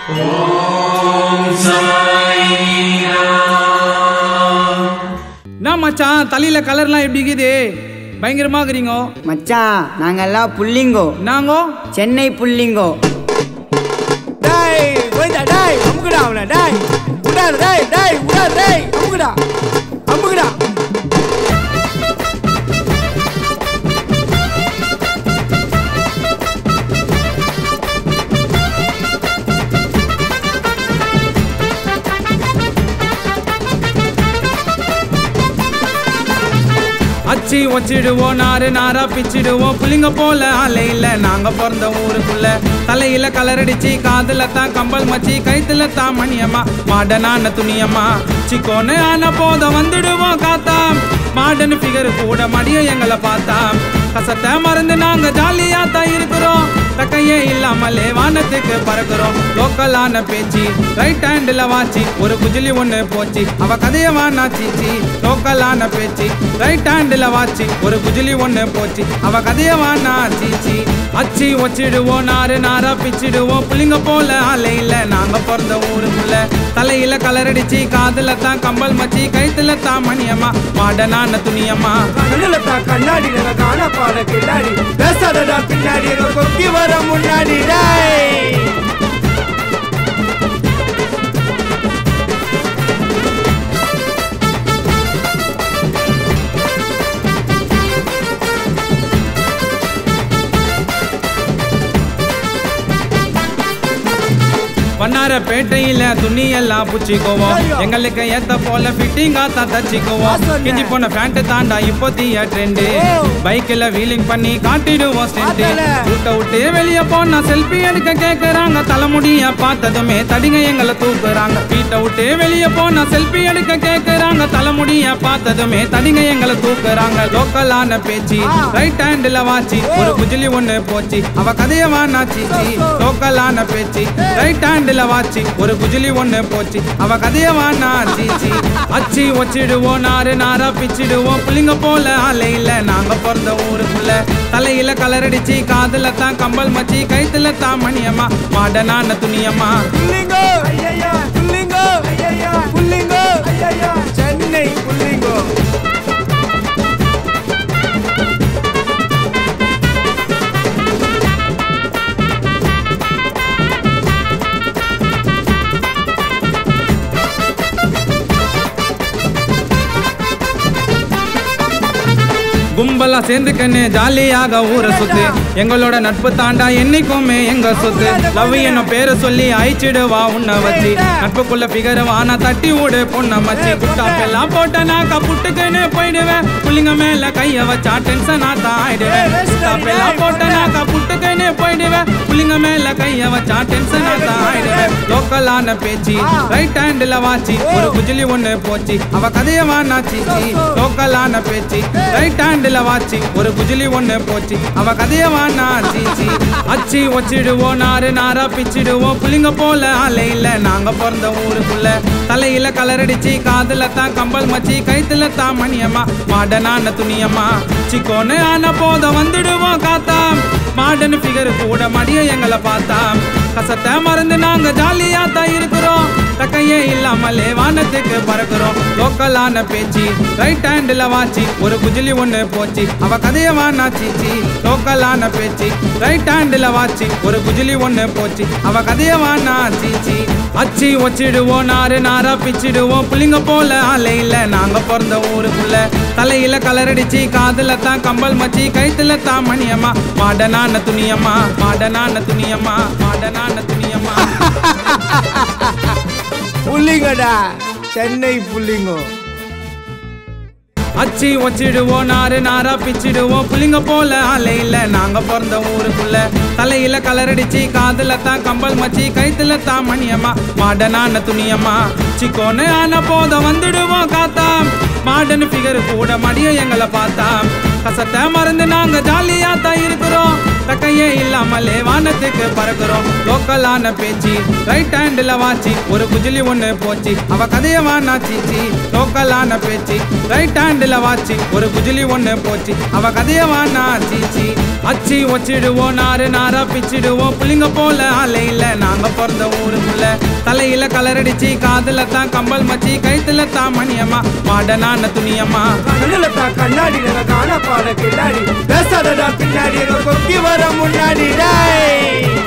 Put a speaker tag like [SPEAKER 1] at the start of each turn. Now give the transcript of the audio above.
[SPEAKER 1] என்ன மச்சான் தலையில கலர்லாம் எப்படி இருக்குது பயங்கரமா இருக்கிறீங்க
[SPEAKER 2] மச்சான் நாங்கெல்லாம் புள்ளிங்கோ
[SPEAKER 1] நாங்கோ
[SPEAKER 2] சென்னை புள்ளிங்கோ
[SPEAKER 3] டேய் போய்டா டேய் அமுக்குடா அவனை டேய் விடாது டேய் டேய் விடாது டேய் அமுக்குடா அமுக்குடா
[SPEAKER 1] அச்சி வச்சிடுவோம் நாறு நாரா பிச்சிடுவோம் புள்ளிங்க போல ஆளே இல்ல நாங்க பிறந்த ஊருக்குள்ள தலையில கலர் அடிச்சு காதுல தான் கம்பல் மச்சி கைத்துல தான் மணியம்மா மாடனான துணியம்மா சிக்கோன்னு ஆன போத வந்துடுவோம் காத்தா மாடர்ன் ஃபிகர் கூட மடியும் எங்களை பார்த்தா கசத்தை மறந்து நாங்க ஜாலியா தான் இருக்கிறோம் தக்கையே இல்லாமலே வானத்துக்கு பறக்குறோம் லோக்கலான பேச்சு ரைட் ஹேண்டில் வாச்சி ஒரு குஜிலி ஒண்ணு போச்சு அவ கதைய வானா சீச்சி லோக்கலான பேச்சு ரைட் ஹேண்டில் வாச்சி ஒரு குஜிலி ஒண்ணு போச்சு அவ கதைய வானா சீச்சி அச்சி வச்சிடுவோம் நாறு நாரா பிச்சிடுவோம் புள்ளிங்க போல ஆளே இல்ல நாங்க பிறந்த ஊருக்குள்ள தலையில கலர் அடிச்சு காதுல தான் கம்பல் மச்சி கைத்துல தான் மணியம்மா மாடனான துணியம்மா
[SPEAKER 3] கண்ணுல தான் கண்ணாடி நாங்க காண பாட கில்லாடி பேசாதடா பின்னாடி எங்க கொக்கி வர முன்னாடி டேய்
[SPEAKER 1] வண்ணார பேட்டையில துணி எல்லாம் புச்சிக்குவோம் எங்களுக்கு ஏத்த போல ஃபிட்டிங்கா தான் தச்சிக்குவோம் கிஞ்சி போன பேண்ட் தாண்டா இப்போ தீய ட்ரெண்டு பைக்ல வீலிங் பண்ணி காட்டிடுவோம் ஸ்டெண்ட் விட்ட விட்டு வெளிய போனா செல்ஃபி எடுக்க கேக்குறாங்க தலைமுடிய பார்த்ததுமே தடிங்க எங்களை தூக்குறாங்க வீட்டை விட்டு வெளிய போனா செல்ஃபி எடுக்க கேக்குறாங்க தலைமுடிய பார்த்ததுமே தடிங்க எங்களை தூக்குறாங்க லோக்கலான பேச்சு ரைட் ஹேண்டில் வாச்சி ஒரு குஜிலி ஒண்ணு போச்சு அவ கதைய வானா சீச்சி லோக்கலான பேச்சு ரைட் ஹேண்டில் வாச்சி ஒரு குஜிலி ஒண்ணு போச்சு அவ கதைய வானா சீச்சி அச்சி வச்சிடுவோம் நாறு நாரா பிச்சிடுவோம் புள்ளிங்க போல ஆளே இல்ல நாங்க பிறந்த ஊருக்குள்ள தலையில கலர் அடிச்சு காதுல தான் கம்பல் மச்சி கைத்துல தான் மணியம்மா மாடனான துணியம்மா
[SPEAKER 3] புள்ளிங்கோ ஐயா புள்ளிங்கோ ஐயா புள்ளிங்கோ ஐயா சென்னை புள்ளிங்கோ
[SPEAKER 1] கும்பலா சேர்ந்துக்கன்னு ஜாலியாக ஊரை சுத்து எங்களோட நட்பு தாண்டா என்னைக்குமே எங்க சொத்து லவ் என்ன பேரை சொல்லி அழிச்சிடுவா உன்னை வச்சு நட்புக்குள்ள பிகர வானா தட்டி விடு பொண்ண மச்சி குட்டாப்பெல்லாம் போட்ட நான் கப்புட்டுக்குன்னு போயிடுவேன் புள்ளிங்க மேல கைய வச்சா டென்ஷனா தான் ஆயிடுவேன் குட்டாப்பெல்லாம் போட்ட நான் கப்புட்டுக்குன்னு போயிடுவேன் புள்ளிங்க மேல கைய வச்சா டென்ஷனா தான் ஆயிடுவேன் லோக்கலான பேச்சு ரைட் ஹேண்டில் வாச்சி ஒரு குஜிலி ஒண்ணு போச்சு அவ கதைய வானா சீச்சி லோக்கலான பேச்சு ரைட் ஹேண்டில் வாச்சி ஒரு குஜிலி ஒண்ணு போச்சு அவ கதைய வானா சீச்சி அச்சி வச்சிடுவோம் நாறு நாரா பிச்சிடுவோம் புள்ளிங்க போல ஆளே இல்ல நாங்க பிறந்த ஊருக்குள்ள தலையில கலர் அடிச்சு காதுல தான் கம்பல் மச்சி கைத்துல தான் மணியம்மா மாடனான துணியம்மா சிக்கோன்னு ஆன போத வந்துடுவோம் காத்தா மாடர்ன் ஃபிகர் கூட மடிய எங்களை பார்த்தா கசத்தை மறந்து நாங்க ஜாலியா தான் இருக்கிறோம் தக்கையே இல்லாமலே வானத்துக்கு பறக்குறோம் லோக்கலான பேச்சு ரைட் ஹேண்டில் வாச்சி ஒரு குஜிலி ஒண்ணு போச்சு அவ கதைய வானா சீச்சி லோக்கலான பேச்சு ரைட் ஹேண்டில் வாச்சி ஒரு குஜிலி ஒண்ணு போச்சு அவ கதைய வானா சீச்சி அச்சி வச்சிடுவோம் நாறு நாரா பிச்சிடுவோம் புள்ளிங்க போல ஆளே இல்ல நாங்க பிறந்த ஊருக்குள்ள தலையில கலர் அடிச்சு காதுல தான் கம்பல் மச்சி கைத்துல தான் மணியம்மா மாடனான துணியம்மா மாடனான துணியம்மா மாடனான துணியம்மா
[SPEAKER 3] புள்ளிங்கடா சென்னை புள்ளிங்கோ
[SPEAKER 1] அச்சி வச்சிடுவோம் நாறு நாரா பிச்சிடுவோம் புள்ளிங்க போல ஆளே இல்ல நாங்க பிறந்த ஊருக்குள்ள தலையில கலர் அடிச்சு காதுல தான் கம்பல் மச்சி கைத்துல தான் மணியம்மா மாடனான துணியம்மா சிக்கோன்னு ஆன போத வந்துடுவோம் காத்தா மாடர்ன் ஃபிகர் கூட மடியும் எங்களை பார்த்தா கசத்தை மறந்து நாங்க ஜாலியா தான் இருக்கிறோம் தக்கையே இல்லாமலே வானத்துக்கு பறக்குறோம் லோக்கலான பேச்சு ரைட் ஹேண்டில் வாச்சி ஒரு குஜிலி ஒண்ணு போச்சு அவ கதைய வானா சீச்சி லோக்கலான பேச்சு ரைட் ஹேண்டில் வாச்சி ஒரு குஜிலி ஒண்ணு போச்சு அவ கதைய வானா சீச்சி அச்சி வச்சிடுவோம் நாறு நாரா பிச்சிடுவோம் புள்ளிங்க போல ஆளே இல்ல நாங்க பிறந்த ஊருக்குள்ள தலையில கலரடிச்சு காதுல தான் கம்பல் மச்சி கைத்துல தான் மணியம்மா மாடனான துணியம்மா
[SPEAKER 3] கண்ணுல தான் கண்ணாடி நாங்க காண பாட கில்லாடி பேசாதடா பின்னாடி எங்க கொக்கி வர முன்னாடி டேய்